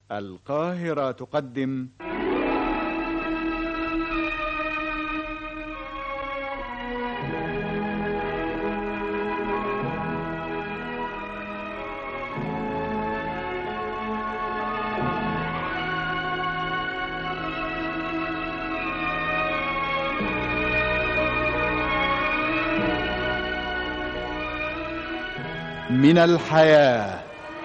القاهرة تقدم من الحياه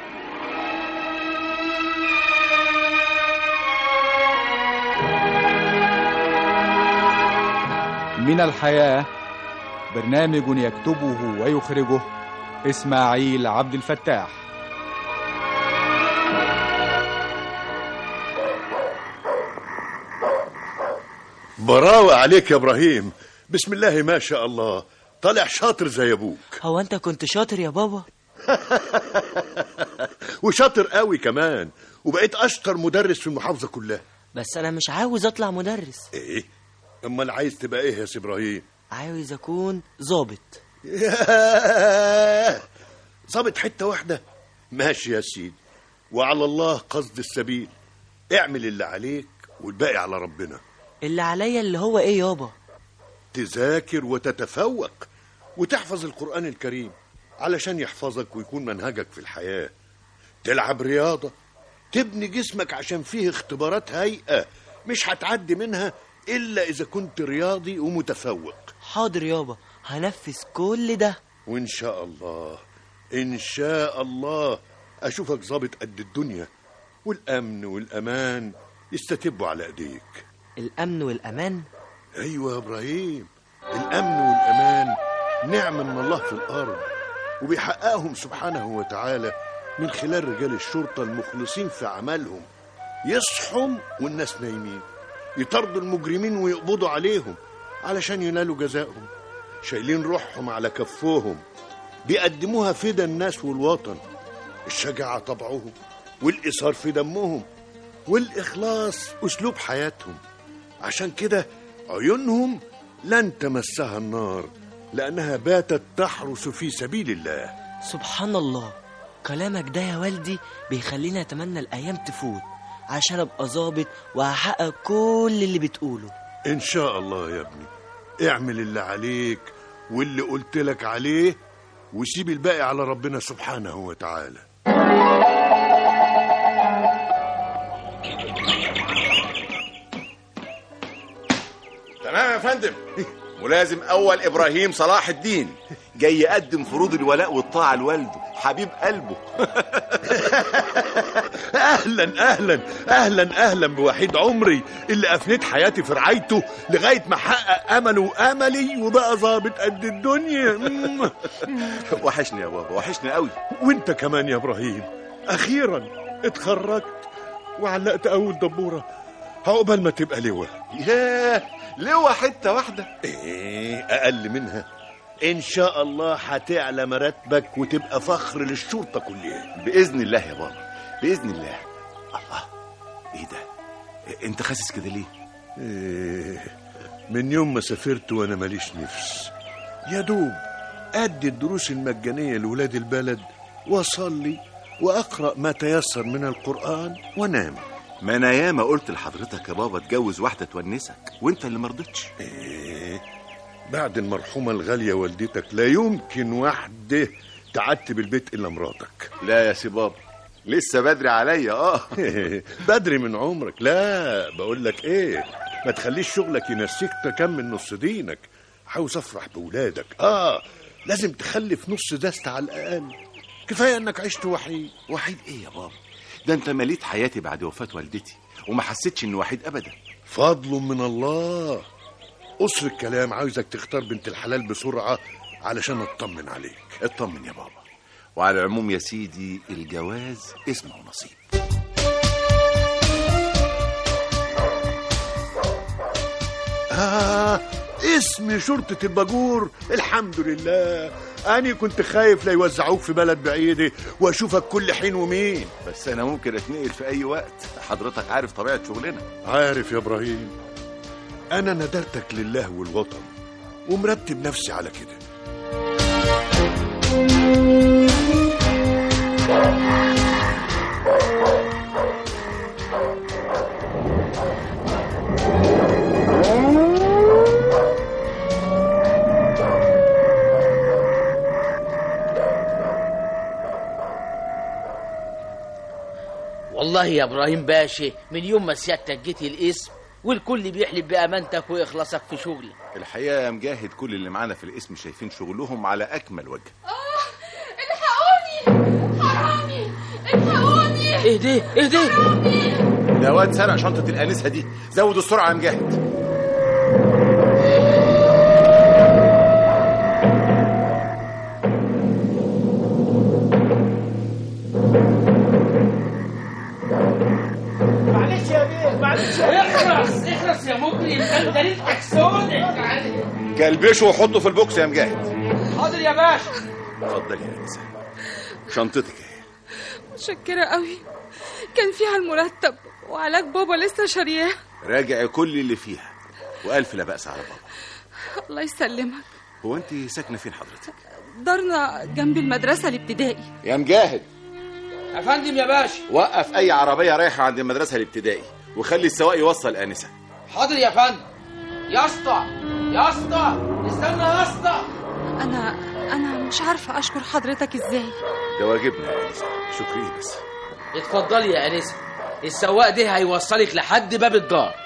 من الحياة برنامج يكتبه ويخرجه إسماعيل عبد الفتاح براوة عليك يا ابراهيم بسم الله ما شاء الله طالع شاطر زي ابوك هو انت كنت شاطر يا بابا وشاطر قوي كمان وبقيت اشطر مدرس في المحافظه كلها بس انا مش عاوز اطلع مدرس ايه امال عايز تبقى ايه يا سي ابراهيم عاوز اكون ظابط ياه. ظابط حته واحده ماشي يا سيدي وعلى الله قصد السبيل اعمل اللي عليك والباقي على ربنا اللي عليا اللي هو ايه يابا تذاكر وتتفوق وتحفظ القرآن الكريم علشان يحفظك ويكون منهجك في الحياة تلعب رياضة تبني جسمك عشان فيه اختبارات هيئة مش هتعدي منها إلا إذا كنت رياضي ومتفوق حاضر يابا هنفذ كل ده وإن شاء الله إن شاء الله أشوفك ظابط قد الدنيا والأمن والأمان يستتبوا على إيديك الامن والامان ايوه يا ابراهيم الامن والامان نعمه من الله في الارض وبيحققهم سبحانه وتعالى من خلال رجال الشرطه المخلصين في عملهم يصحوا والناس نايمين يطردوا المجرمين ويقبضوا عليهم علشان ينالوا جزائهم شايلين روحهم على كفوهم بيقدموها فدا الناس والوطن الشجاعة طبعهم والإصرار في دمهم والإخلاص أسلوب حياتهم عشان كده عيونهم لن تمسها النار لأنها باتت تحرس في سبيل الله سبحان الله كلامك ده يا والدي بيخليني اتمنى الايام تفوت عشان ابقى ظابط وهحقق كل اللي بتقوله إن شاء الله يا ابني اعمل اللي عليك واللي قلت لك عليه وسيب الباقي على ربنا سبحانه وتعالى تمام يا فندم ملازم اول ابراهيم صلاح الدين جاي يقدم فروض الولاء والطاعه لوالده حبيب قلبه اهلا اهلا اهلا اهلا بوحيد عمري اللي افنيت حياتي في رعايته لغايه ما حقق امله واملي وبقى ظابط قد الدنيا مم. وحشني يا بابا وحشني قوي وانت كمان يا ابراهيم اخيرا اتخرجت وعلقت اول دبوره عقبال ما تبقى لواء ياه ليه حته واحده ايه اقل منها ان شاء الله هتعلى مراتبك وتبقى فخر للشرطه كلها باذن الله يا بابا باذن الله الله ايه ده انت خاسس كده ليه إيه من يوم ما سافرت وانا ماليش نفس يا دوب ادي الدروس المجانيه لولاد البلد واصلي واقرا ما تيسر من القران وانام ما انا ياما قلت لحضرتك يا بابا اتجوز واحده تونسك وانت اللي مرضتش إيه بعد المرحومه الغاليه والدتك لا يمكن واحده تعتب البيت الا مراتك لا يا سي بابا لسه بدري عليا اه بدري من عمرك لا بقول لك ايه ما تخليش شغلك ينسيك تكمل نص دينك عاوز افرح بولادك اه لازم تخلف نص دست على الاقل كفايه انك عشت وحيد وحيد ايه يا بابا ده انت مليت حياتي بعد وفاه والدتي وما حسيتش اني وحيد ابدا فضل من الله قصر الكلام عاوزك تختار بنت الحلال بسرعه علشان اطمن عليك اطمن يا بابا وعلى العموم يا سيدي الجواز اسمه نصيب آه اسم شرطة الباجور الحمد لله أنا كنت خايف لا يوزعوك في بلد بعيدة وأشوفك كل حين ومين بس انا ممكن اتنقل في اي وقت حضرتك عارف طبيعه شغلنا عارف يا إبراهيم أنا ندرتك لله والوطن ومرتب نفسي على كده والله يا ابراهيم باشا من يوم ما سيادتك جيتي الاسم والكل بيحلف بامانتك واخلاصك في شغلك الحقيقه يا مجاهد كل اللي معانا في الاسم شايفين شغلهم على اكمل وجه الحقوني حرامي الحقوني ايه ده ايه ده ده واد سرق شنطه الانسه دي زود السرعه يا مجاهد معلش يا بيه معلش اخلص اخلص يا مجرم انت ريحتك سودة كلبشه وحطه في البوكس يا مجاهد حاضر يا باشا اتفضل يا انسه شنطتك اهي متشكرة قوي كان فيها المرتب وعلاج بابا لسه شارياه راجع كل اللي فيها والف لا باس على بابا الله يسلمك هو انت ساكنه فين حضرتك دارنا جنب المدرسة الابتدائي يا مجاهد يا فندم يا باشا وقف اي عربيه رايحه عند المدرسه الابتدائي وخلي السواق يوصل انسه حاضر يا فندم يا اسطى يا اسطى استنى يا اسطى أنا أنا مش عارفة أشكر حضرتك إزاي ده واجبنا يا انسه شكري بس اتفضلي يا انسه السواق ده هيوصلك لحد باب الدار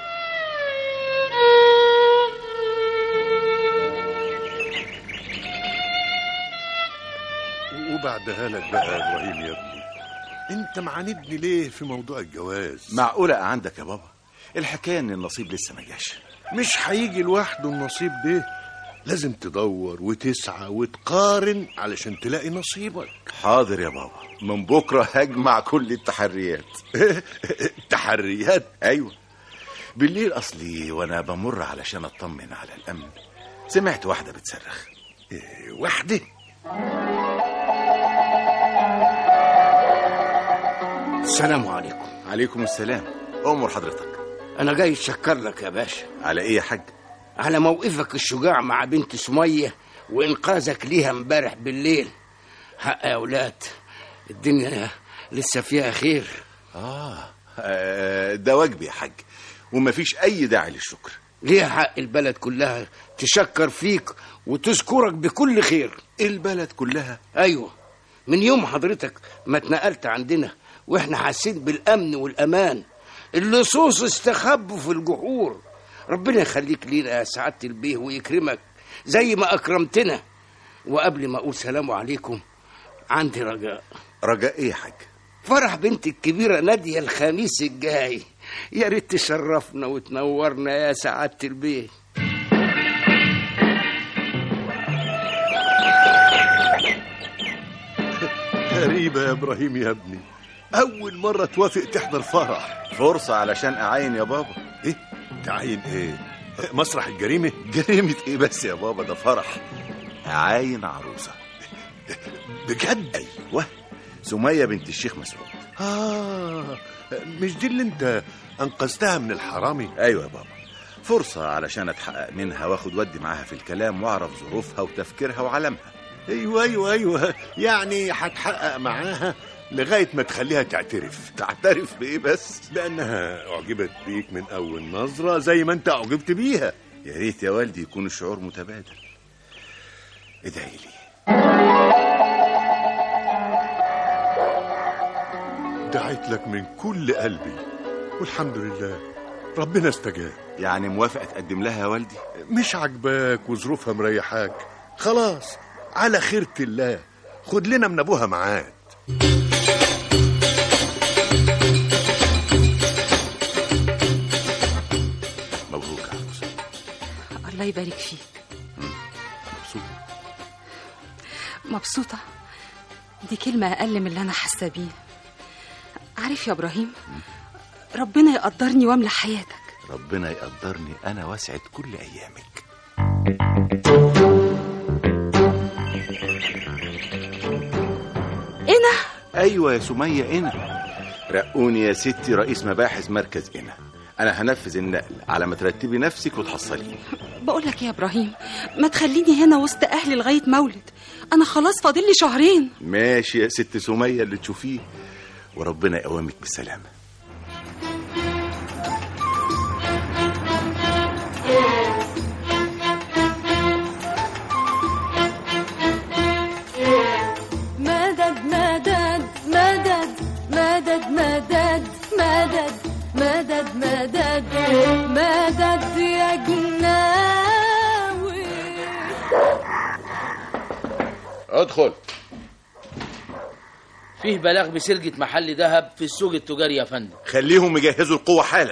وبعدها لك بقى يا ابراهيم يا ابني انت معاندني ليه في موضوع الجواز معقوله عندك يا بابا الحكايه ان النصيب لسه ما جاش مش هيجي لوحده النصيب ده لازم تدور وتسعى وتقارن علشان تلاقي نصيبك حاضر يا بابا من بكره هجمع كل التحريات تحريات ايوه بالليل اصلي وانا بمر علشان اطمن على الامن سمعت واحده بتصرخ إيه، واحدة السلام عليكم عليكم السلام امر حضرتك انا جاي اتشكر لك يا باشا على ايه يا حاج على موقفك الشجاع مع بنت سمية وانقاذك ليها امبارح بالليل حق يا اولاد الدنيا لسه فيها خير آه, آه ده واجبي يا حاج ومفيش اي داعي للشكر ليها حق البلد كلها تشكر فيك وتذكرك بكل خير البلد كلها ايوه من يوم حضرتك ما اتنقلت عندنا واحنا حاسين بالامن والامان اللصوص استخبوا في الجحور ربنا يخليك لينا يا سعاده البيه ويكرمك زي ما اكرمتنا وقبل ما اقول سلام عليكم عندي رجاء رجاء ايه يا حاج فرح بنتي الكبيرة نادية الخميس الجاي يا ريت تشرفنا وتنورنا يا سعادة البيه غريبة يا ابراهيم يا ابني اول مرة توافق تحضر فرح فرصه علشان اعاين يا بابا ايه تعين ايه مسرح الجريمة جريمه ايه بس يا بابا ده فرح اعاين عروسه بجد ايوه سميه بنت الشيخ مسعود آه مش دي اللي انت انقذتها من الحرامي ايوه يا بابا فرصه علشان اتحقق منها واخد ودي معاها في الكلام واعرف ظروفها وتفكيرها وعلمها ايوه ايوه ايوه يعني هتحقق معاها لغاية ما تخليها تعترف تعترف بايه بس بأنها أعجبت بيك من أول نظرة زي ما أنت أعجبت بيها يا ريت يا والدي يكون الشعور متبادل ادعي لي دعيت لك من كل قلبي والحمد لله ربنا استجاب يعني موافق تقدم لها يا والدي مش عجباك وظروفها مريحاك خلاص على خيرة الله خد لنا من أبوها معاد مبروك يا عروسه الله يبارك فيك مبسوط مبسوطة دي كلمة أقل من اللي أنا حاسة بيه عارف يا إبراهيم ربنا يقدرني واملى حياتك ربنا يقدرني انا واسعد كل ايامك إنا ايوه يا سميه انا رقوني يا ستي رئيس مباحث مركز انا انا هنفذ النقل على ما ترتبي نفسك وتحصليني بقول لك يا إبراهيم ما تخليني هنا وسط أهلي لغاية مولد أنا خلاص فاضل لي شهرين ماشي يا ست سميه اللي تشوفيه وربنا يقومك بالسلامه مدد مدد مدد مدد مدد مدد مدد مدد مدد يا جناوي ادخل فيه بلاغ بسرقة محل ذهب في السوق التجاري يا فندم خليهم يجهزوا القوة حالا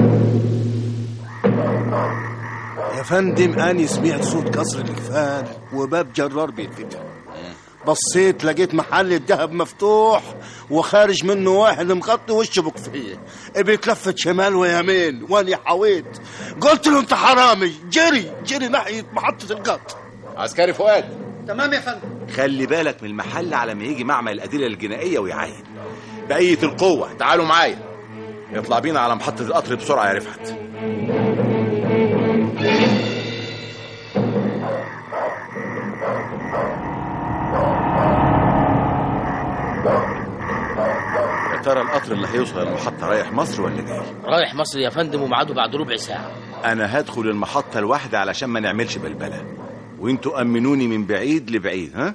يا فندم أني سمعت صوت قصر الإقفال وباب جرار بيتفتح بصيت لقيت محل الذهب مفتوح وخارج منه واحد مغطي وشه بكفيه بيتلفت شمال ويمين وانا حويت قلت له انت حرامي جري جري ناحيه محطه القطر عسكري فؤاد تمام يا فندم خلي بالك من المحل على ما يجي معمل الأدلة الجنائية ويعاين بقية القوة تعالوا معايا اطلع بينا على محطة القطر بسرعة يا رفعت يا ترى القطر اللي هيوصل المحطة رايح مصر ولا جاي؟ رايح مصر يا فندم وميعاده بعد ربع ساعة أنا هدخل المحطة لوحدي علشان ما نعملش بلبلة وانتوا أمنوني من بعيد لبعيد ها؟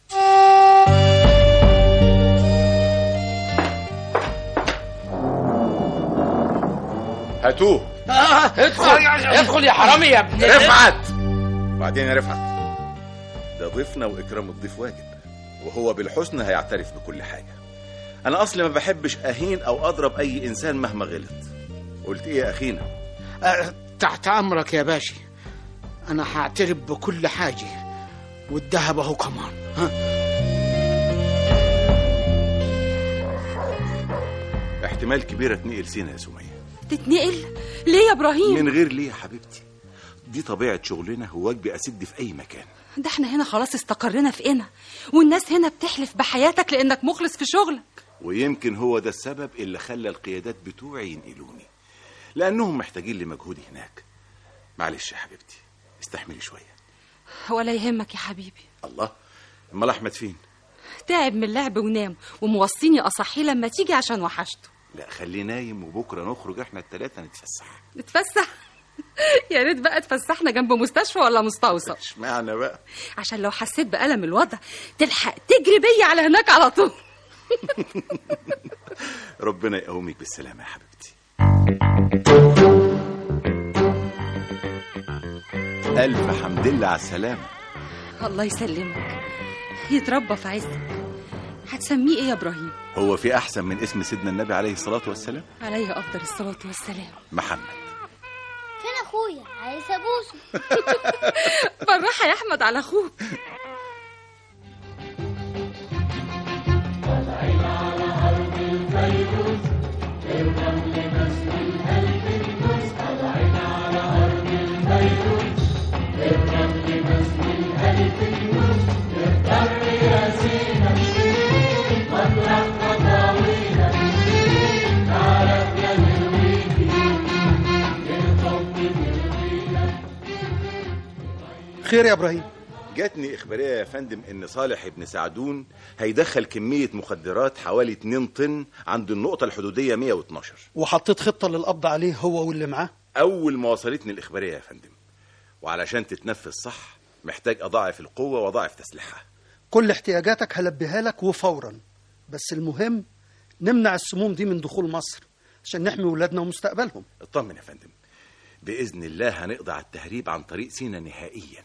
هاتوه آه ادخل ادخل يا حرامي يا ابن رفعت بعدين يا رفعت ده ضيفنا واكرام الضيف واجب وهو بالحسن هيعترف بكل حاجه انا اصلي ما بحبش اهين او اضرب اي انسان مهما غلط قلت ايه يا اخينا أه، تحت امرك يا باشا انا هعترف بكل حاجه والذهب اهو كمان ها احتمال كبير اتنقل سينا يا سميه تتنقل ليه يا ابراهيم من غير ليه يا حبيبتي دي طبيعه شغلنا وواجبي اسد في اي مكان ده احنا هنا خلاص استقرينا في قنا والناس هنا بتحلف بحياتك لانك مخلص في شغلك ويمكن هو ده السبب اللي خلى القيادات بتوعي ينقلوني لانهم محتاجين لمجهودي هناك معلش يا حبيبتي استحملي شويه ولا يهمك يا حبيبي الله امال احمد فين تعب من اللعب ونام وموصيني اصحيه لما تيجي عشان وحشته لا خليه نايم وبكره نخرج احنا الثلاثه نتفسح نتفسح يا ريت بقى تفسحنا جنب مستشفى ولا مستوصف اشمعنى بقى عشان لو حسيت بألم الوضع تلحق تجري بيا على هناك على طول ربنا يقومك بالسلامه يا حبيبتي الف حمد لله على السلامه الله يسلمك يتربى في عزك هتسميه ايه يا ابراهيم هو في احسن من اسم سيدنا النبي عليه الصلاه والسلام عليه افضل الصلاه والسلام محمد فين اخويا عايز ابوسه بالراحه يا احمد على اخوك خير يا ابراهيم جاتني إخبارية يا فندم إن صالح ابن سعدون هيدخل كمية مخدرات حوالي 2 طن عند النقطة الحدودية 112 وحطيت خطه للقبض عليه هو واللي معاه أول ما وصلتني الإخبارية يا فندم وعلشان تتنفذ صح محتاج أضاعف القوة وأضاعف تسليحها كل احتياجاتك هلبيها لك وفورا بس المهم نمنع السموم دي من دخول مصر عشان نحمي ولادنا ومستقبلهم اطمن يا فندم بإذن الله هنقضي على التهريب عن طريق سينا نهائيا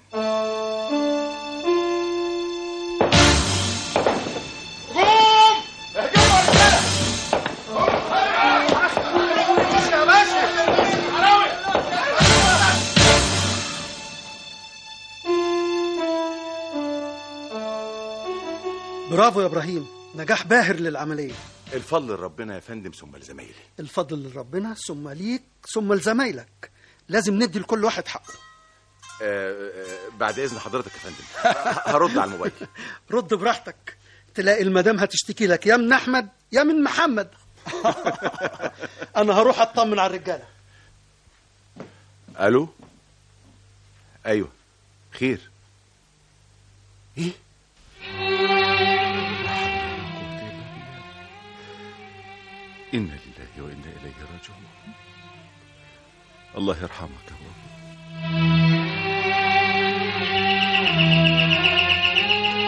برافو يا ابراهيم نجاح باهر للعمليه الفضل لربنا يا فندم ثم لزمايلي الفضل لربنا ثم ليك ثم لزمايلك لازم ندي لكل واحد حقه آه آه بعد إذن حضرتك يا فندم هرد على الموبايل رد براحتك تلاقي المدام هتشتكي لك يا من احمد يا من محمد انا هروح اطمن على الرجاله ألو أيوه خير إيه إنا لله وإنا إليه راجعون الله يرحمك يا رب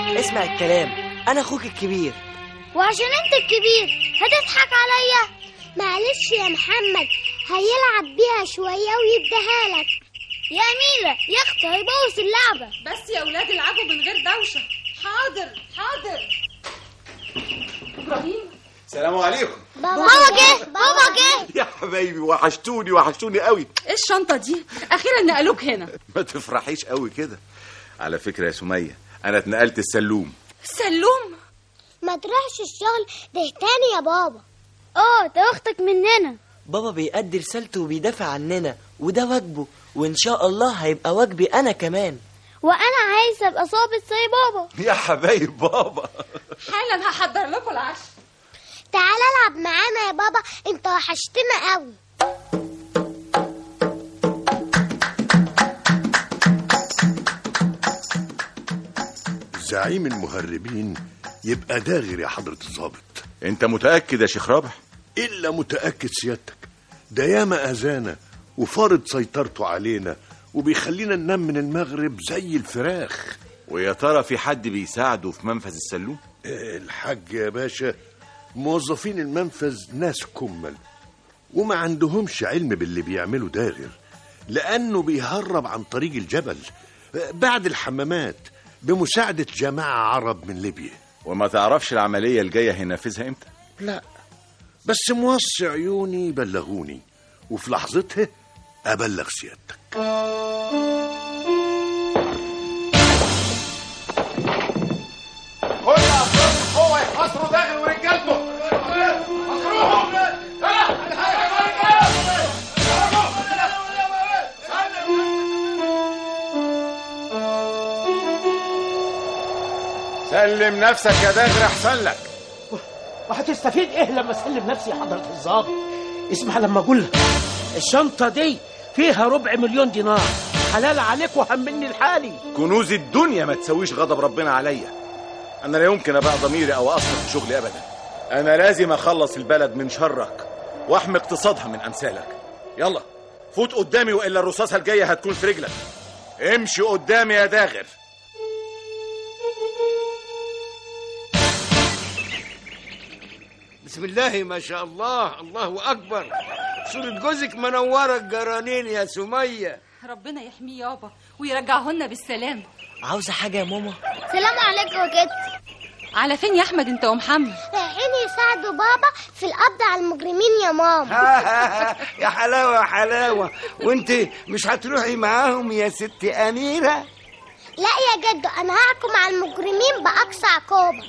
اسمع الكلام انا اخوك الكبير وعشان انت الكبير هتضحك عليا معلش يا محمد هيلعب بيها شوية ويديها لك يا أميرة يا أختي هيبوظ اللعبة بس يا ولاد العبوا من غير دوشة حاضر حاضر إبراهيم السلام عليكم بابا جه بابا جه يا حبايبي وحشتوني وحشتوني قوي إيه الشنطة دي أخيرا نقلوك هنا ما تفرحيش قوي كده على فكرة يا سمية أنا اتنقلت السلوم سلوم ما تروحش الشغل ده تاني يا بابا اه ده أختك مننا بابا بيأدي رسالته وبيدافع عننا وده واجبه وإن شاء الله هيبقى واجبي أنا كمان وأنا عايزة أبقى ظابط زي بابا يا حبايب بابا حالا هحضر لكم العشاء تعال العب معانا يا بابا انت وحشتنا قوي زعيم المهربين يبقى داغر يا حضرة الضابط أنت متأكد يا شيخ رابح إلا متأكد سيادتك ده ياما أذانا وفارض سيطرته علينا وبيخلينا ننام من المغرب زي الفراخ ويا ترى في حد بيساعده في منفذ السلوم الحاج يا باشا موظفين المنفذ ناس كمل وما عندهمش علم باللي بيعمله داغر لأنه بيهرب عن طريق الجبل بعد الحمامات بمساعدة جماعة عرب من ليبيا وما تعرفش العملية الجاية هينفذها امتى لا بس موصي عيوني بلغوني وفي لحظتها أبلغ سيادتك كل افراد القوه يحاصروا داخل ورجالته حاصروهم سلم نفسك يا داغر احسن لك وهتستفيد ايه لما اسلم نفسي يا حضرة الظابط اسمع لما اقول لك الشنطة دي فيها ربع مليون دينار حلال عليك وهمني الحالي كنوز الدنيا ما تسويش غضب ربنا عليا انا لا يمكن ابقى ضميري او اصرف في شغلي ابدا انا لازم اخلص البلد من شرك واحمي اقتصادها من امثالك يلا فوت قدامي والا الرصاصه الجايه هتكون في رجلك امشي قدامي يا داغر بسم الله ما شاء الله الله أكبر صورة جوزك منورة الجرانين يا سمية ربنا يحميه يابا ويرجعهن بالسلام عاوزة حاجة يا ماما سلام عليكم يا جد على فين يا أحمد أنت ومحمد رايحين يساعدوا بابا في القبض على المجرمين يا ماما يا حلاوة يا حلاوة وانت مش هتروحي معاهم يا ست أميرة لا يا جدو انا هحكم على المجرمين باقصى عقوبه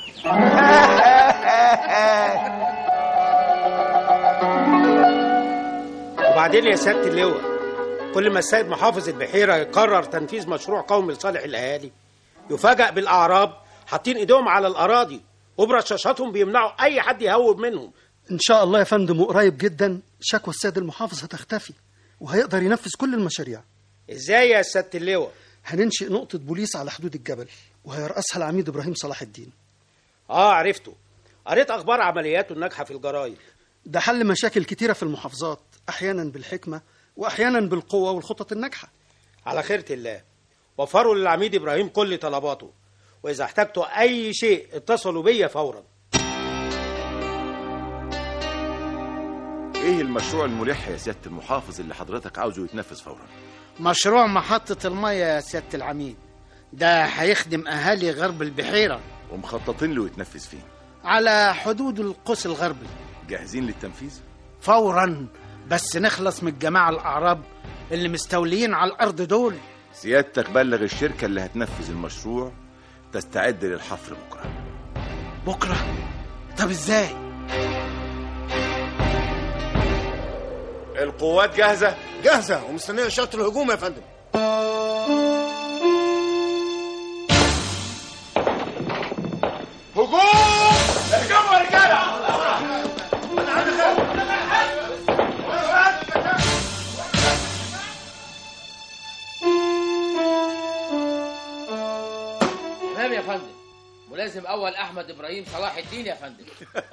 وبعدين يا سيادة اللواء كل ما السيد محافظ البحيرة يقرر تنفيذ مشروع قومي لصالح الأهالي يفاجأ بالأعراب حاطين إيديهم على الأراضي وبرشاشاتهم بيمنعوا أي حد يهوب منهم إن شاء الله يا فندم وقريب جدا شكوى السيد المحافظ هتختفي وهيقدر ينفذ كل المشاريع إزاي يا سيادة اللواء هننشئ نقطة بوليس على حدود الجبل وهيرأسها العميد إبراهيم صلاح الدين آه عرفته قريت أخبار عملياته الناجحة في الجرايد ده حل مشاكل كتيرة في المحافظات أحيانا بالحكمة وأحيانا بالقوة والخطط الناجحة على خيرة الله وفروا للعميد إبراهيم كل طلباته وإذا احتجتوا أي شيء اتصلوا بيا فورا ايه المشروع الملح يا سياده المحافظ اللي حضرتك عاوزه يتنفذ فورا مشروع محطة المية يا سيادة العميد ده هيخدم أهالي غرب البحيرة ومخططين له يتنفذ فين على حدود القوس الغربي جاهزين للتنفيذ فورا بس نخلص من الجماعة الأعراب اللي مستوليين على الأرض دول سيادتك بلغ الشركه اللي هتنفذ المشروع تستعد للحفر بكره بكرة طب ازاي القوات جاهزه جاهزة ومستنية إشارة الهجوم يا فندم هجوم ارجعوا يا رجاله تمام يا فندم ملازم اول احمد ابراهيم صلاح الدين يا فندم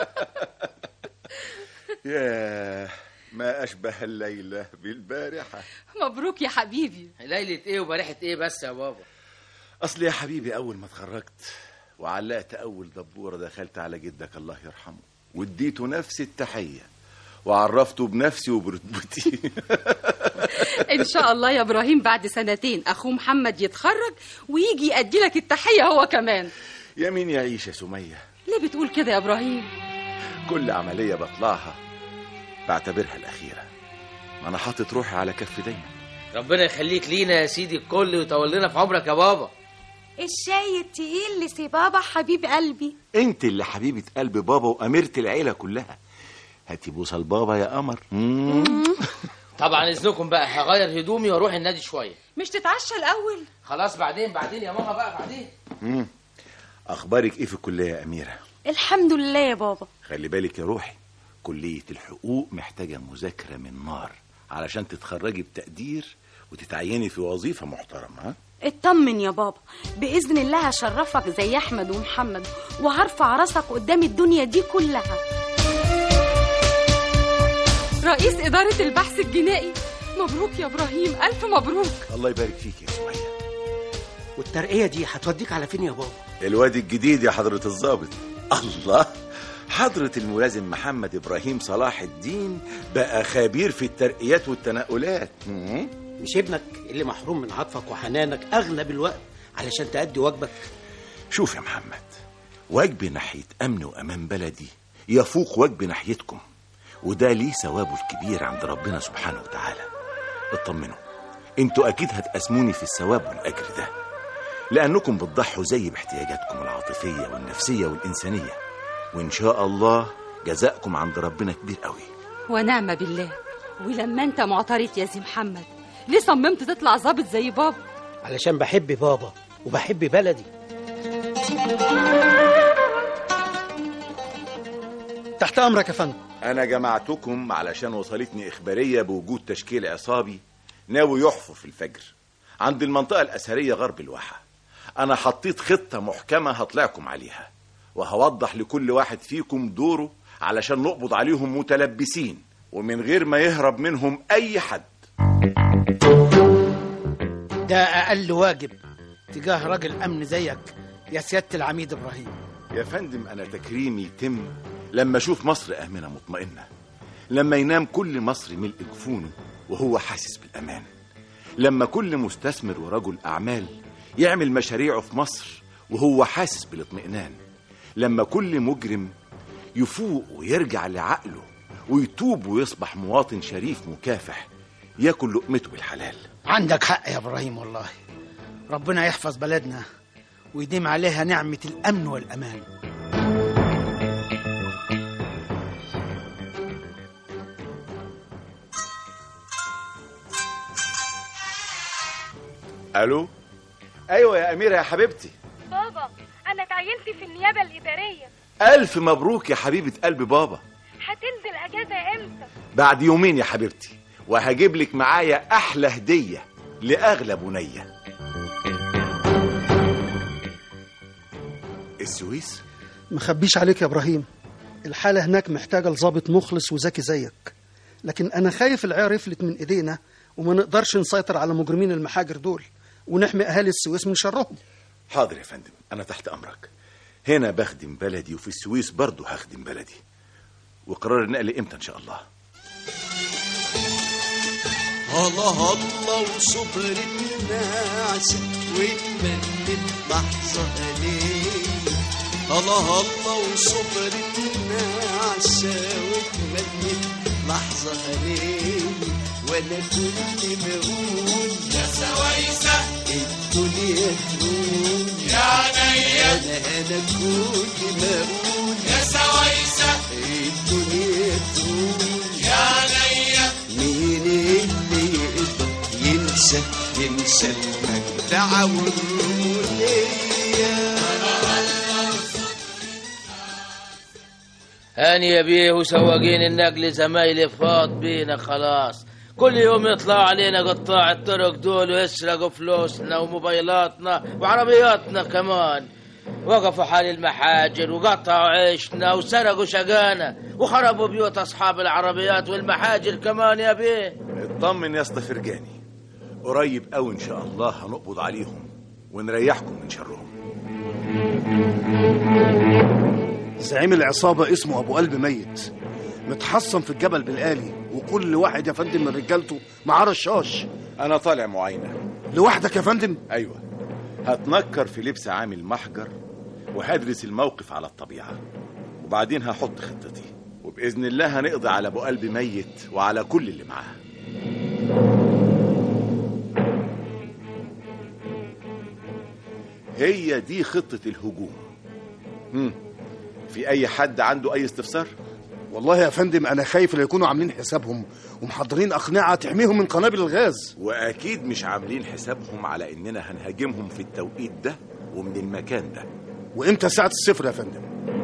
ياه ما اشبه الليله بالبارحه مبروك يا حبيبي ليله ايه وبارحه ايه بس يا بابا اصل يا حبيبي اول ما اتخرجت وعلقت اول دبوره دخلت على جدك الله يرحمه واديته نفس التحيه وعرفته بنفسي وبرتبتي ان شاء الله يا ابراهيم بعد سنتين اخوه محمد يتخرج ويجي يأدي لك التحيه هو كمان يا مين يعيش يا سمية ليه بتقول كده يا ابراهيم كل عملية بطلعها بعتبرها الأخيرة ما أنا حاطط روحي على كف دايما ربنا يخليك لينا يا سيدي الكل ويطول لنا في عمرك يا بابا الشاي التقيل لسي بابا حبيب قلبي أنت اللي حبيبة قلب بابا وأميرة العيلة كلها هاتي بوصة لبابا يا قمر مم. طبعا اذنكم بقى هغير هدومي واروح النادي شويه مش تتعشى الاول خلاص بعدين بعدين يا ماما بقى بعدين مم. أخبارك إيه في الكلية يا أميرة الحمد لله يا بابا خلي بالك يا روحي كلية الحقوق محتاجة مذاكرة من نار علشان تتخرجي بتقدير وتتعيني في وظيفة محترمة ها؟ اطمن يا بابا بإذن الله هشرفك زي أحمد ومحمد وهرفع راسك قدام الدنيا دي كلها رئيس اداره البحث الجنائي مبروك يا ابراهيم الف مبروك الله يبارك فيك يا سمية والترقية دي هتوديك على فين يا بابا الواد الجديد يا حضرة الضابط الله حضرة الملازم محمد إبراهيم صلاح الدين بقى خبير في الترقيات والتنقلات مم. مش ابنك اللي محروم من عطفك وحنانك أغلب الوقت علشان تأدي واجبك شوف يا محمد واجبي ناحية أمن وأمان بلدي يفوق واجبي ناحيتكم وده ليه ثوابه الكبير عند ربنا سبحانه وتعالى اطمنوا انتوا أكيد هتقسموني في الثواب والأجر ده لأنكم بتضحوا زي باحتياجاتكم العاطفية والنفسية والإنسانية وإن شاء الله جزاءكم عند ربنا كبير قوي ونعم بالله ولما انت معترض يا زي محمد ليه صممت تطلع ظابط زي بابا علشان بحب بابا وبحب بلدي تحت امرك يا فندم أنا جمعتكم علشان وصلتني إخبارية بوجود تشكيل عصابي ناوي يحفر في الفجر عند المنطقة الأثرية غرب الواحة أنا حطيت خطة محكمة هطلعكم عليها وهوضح لكل واحد فيكم دوره علشان نقبض عليهم متلبسين ومن غير ما يهرب منهم أي حد ده أقل واجب تجاه راجل أمن زيك يا سيادة العميد إبراهيم يا فندم أنا تكريمي يتم لما أشوف مصر آمنة مطمئنة لما ينام كل مصري ملء جفونه وهو حاسس بالأمان لما كل مستثمر ورجل أعمال يعمل مشاريعه في مصر وهو حاسس بالاطمئنان لما كل مجرم يفوق ويرجع لعقله ويتوب ويصبح مواطن شريف مكافح ياكل لقمته بالحلال عندك حق يا إبراهيم والله ربنا يحفظ بلدنا ويديم عليها نعمة الأمن والأمان ألو أيوة يا أميرة يا حبيبتي بابا أنا اتعينت في النيابة الإدارية ألف مبروك يا حبيبة قلب بابا هتنزل أجازة إمتى؟ بعد يومين يا حبيبتي وهجيب لك معايا أحلى هدية لأغلى بنية السويس مخبيش عليك يا ابراهيم الحاله هناك محتاجه لظابط مخلص وذكي زيك لكن انا خايف العيار يفلت من ايدينا وما نقدرش نسيطر على مجرمين المحاجر دول ونحمي اهالي السويس من شرهم حاضر يا فندم أنا تحت أمرك هنا بخدم بلدي وفي السويس برضه هخدم بلدي وقرار النقل إمتى إن شاء الله الله الله وصبرتنا عسى واتمنت لحظة قليل الله الله وصبرتنا عسى واتمنت لحظة قليل وانا كل ما اقول يا سويسة الدنيا تقول يا عينيا انا انا كل ما اقول يا سويسة الدنيا تقول يا عينيا مين اللي يقدر ينسى ينسى المجدع والرمولية هاني يا بيه وسواقين النقل زمايلي فاض بينا خلاص كل يوم يطلعوا علينا قطاع الطرق دول ويسرقوا فلوسنا وموبايلاتنا وعربياتنا كمان وقفوا حال المحاجر وقطعوا عيشنا وسرقوا شقانا وخربوا بيوت أصحاب العربيات والمحاجر كمان يا بيه اطمن يا اسطى فرجاني قريب قوي إن شاء الله هنقبض عليهم ونريحكم من شرهم زعيم العصابة اسمه أبو قلب ميت متحصن في الجبل بالآلي وكل واحد يا فندم من رجالته معاه رشاش انا طالع معاينه لوحدك يا فندم ايوه هتنكر في لبس عامل محجر وهدرس الموقف على الطبيعه وبعدين هحط خطتي وباذن الله هنقضي على ابو قلب ميت وعلى كل اللي معاه هي دي خطه الهجوم هم. في اي حد عنده اي استفسار والله يا فندم انا خايف لا يكونوا عاملين حسابهم ومحضرين اقنعه تحميهم من قنابل الغاز واكيد مش عاملين حسابهم على اننا هنهاجمهم في التوقيت ده ومن المكان ده وامتى ساعه الصفر يا فندم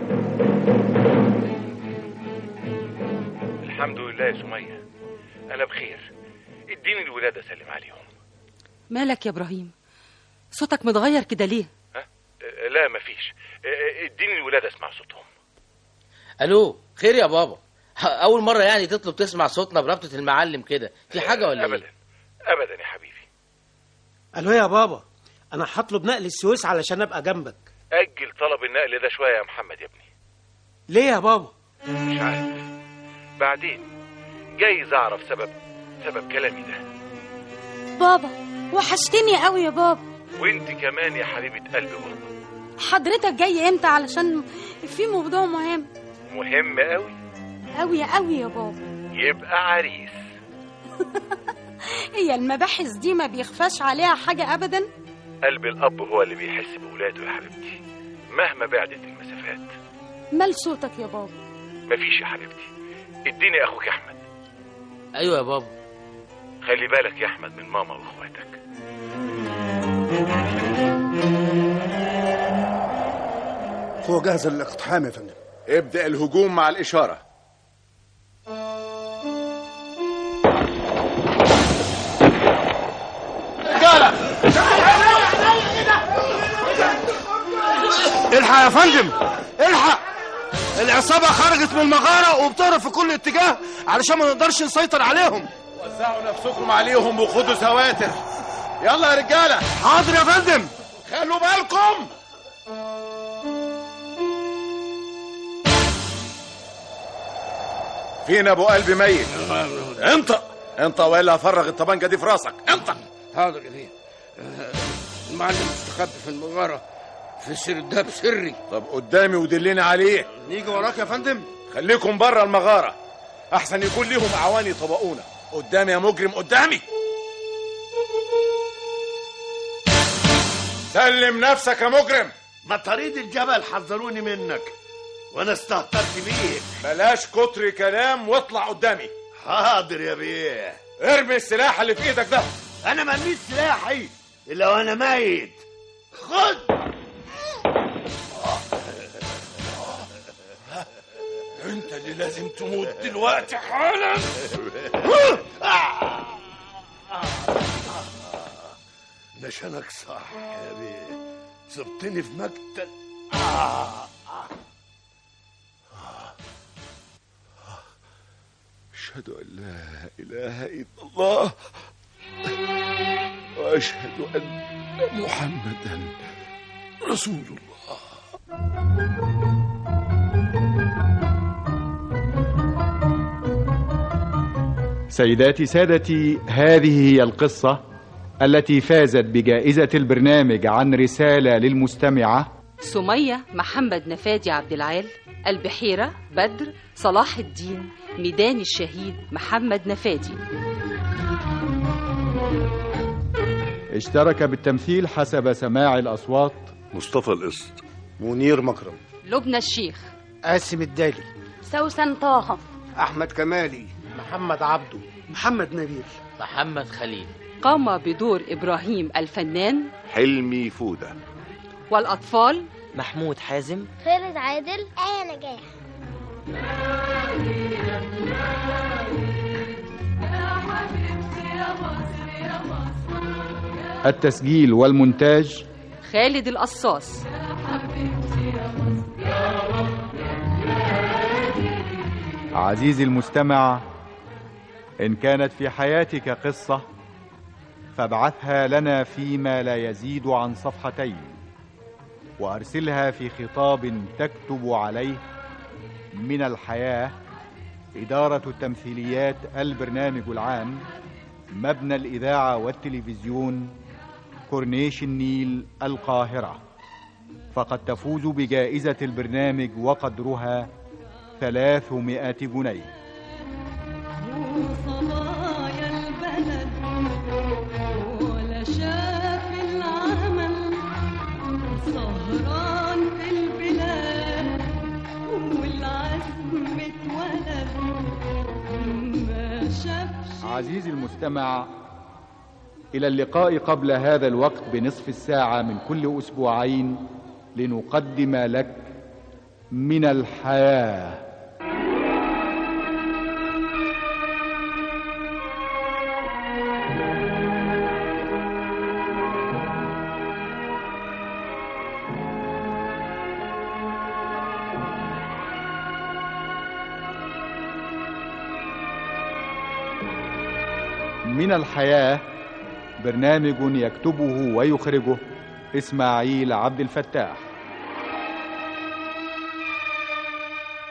الحمد لله يا سمية أنا بخير اديني الولاد أسلم عليهم مالك يا ابراهيم صوتك متغير كده ليه أه، لا مفيش أه، اديني الولاد أسمع صوتهم الو خير يا بابا اول مره يعني تطلب تسمع صوتنا بربطه المعلم كده في حاجه ولا أبدا ايه أبدا يا حبيبي الو يا بابا انا هطلب نقل السويس علشان ابقى جنبك أجل طلب النقل ده شوية يا محمد يا ابني ليه يا بابا مش عارف بعدين جايز أعرف سبب سبب كلامي ده بابا وحشتني قوي يا بابا وانت كمان يا حبيبة قلبي بابا حضرتك جاي امتى علشان في موضوع مهم مهم قوي قوي قوي يا بابا يبقى عريس هي المباحث دي ما بيخفاش عليها حاجة أبدا قلب الأب هو اللي بيحس بولاده يا حبيبتي مهما بعدت المسافات مال صوتك يا بابا مفيش يا حبيبتي اديني أخوك أحمد ايوه يا بابا خلي بالك يا أحمد من ماما وإخواتك هو جاهز للاقتحام يا فندم ابدأ الهجوم مع الإشارة الحق يا فندم الحق العصابة خرجت من المغارة وبتهرب في كل اتجاه علشان ما نقدرش نسيطر عليهم وزعوا نفسكم عليهم وخدوا سواتر يلا يا رجالة حاضر يا فندم خلوا بالكم فين ابو قلب ميت انت انت والا هفرغ الطبنجه دي في راسك انت حاضر يا فيه آه، المعلم استخبى في المغارة في سرداب سري طب قدامي ودلني عليه نيجي وراك يا فندم خليكم بره المغاره احسن يكون ليهم اعوان يطبقونا قدامي يا مجرم قدامي سلم نفسك يا مجرم مطاريد الجبل حذروني منك وانا استهترت بيك بلاش كتر كلام واطلع قدامي حاضر يا بيه ارمي السلاح اللي في ايدك ده انا ماليش سلاحي الا وانا ميت خد انت اللي لازم تموت دلوقتي حالا نشانك صح يا بيه سبتني في مقتل آه. أشهد أن لا إله إلا الله وأشهد أن محمدا رسول الله سيداتي سادتي هذه هي القصة التي فازت بجائزة البرنامج عن رسالة للمستمعة سمية محمد نفادي عبد العال البحيرة بدر صلاح الدين ميدان الشهيد محمد نفادي اشترك بالتمثيل حسب سماع الأصوات مصطفى القسط منير مكرم لبنى الشيخ قاسم الدالي سوسن طه أحمد كمالي محمد عبده محمد نبيل محمد خليل قام بدور إبراهيم الفنان حلمي فودة والأطفال محمود حازم خالد عادل آية نجاح التسجيل والمونتاج خالد القصاص عزيزي المستمع إن كانت في حياتك قصة فابعثها لنا فيما لا يزيد عن صفحتين وأرسلها في خطاب تكتب عليه من الحياة إدارة التمثيليات البرنامج العام مبنى الإذاعة والتلفزيون كورنيش النيل القاهرة فقد تفوز بجائزة البرنامج وقدرها ثلاثمائة جنيه وصبايا البلد ولا شاف العمل سهران في البلاد والعزم اتولد ما شافش عزيزي المستمع إلى اللقاء قبل هذا الوقت بنصف الساعة من كل أسبوعين لنقدم لك من الحياة من الحياة برنامج يكتبه ويخرجه إسماعيل عبد الفتاح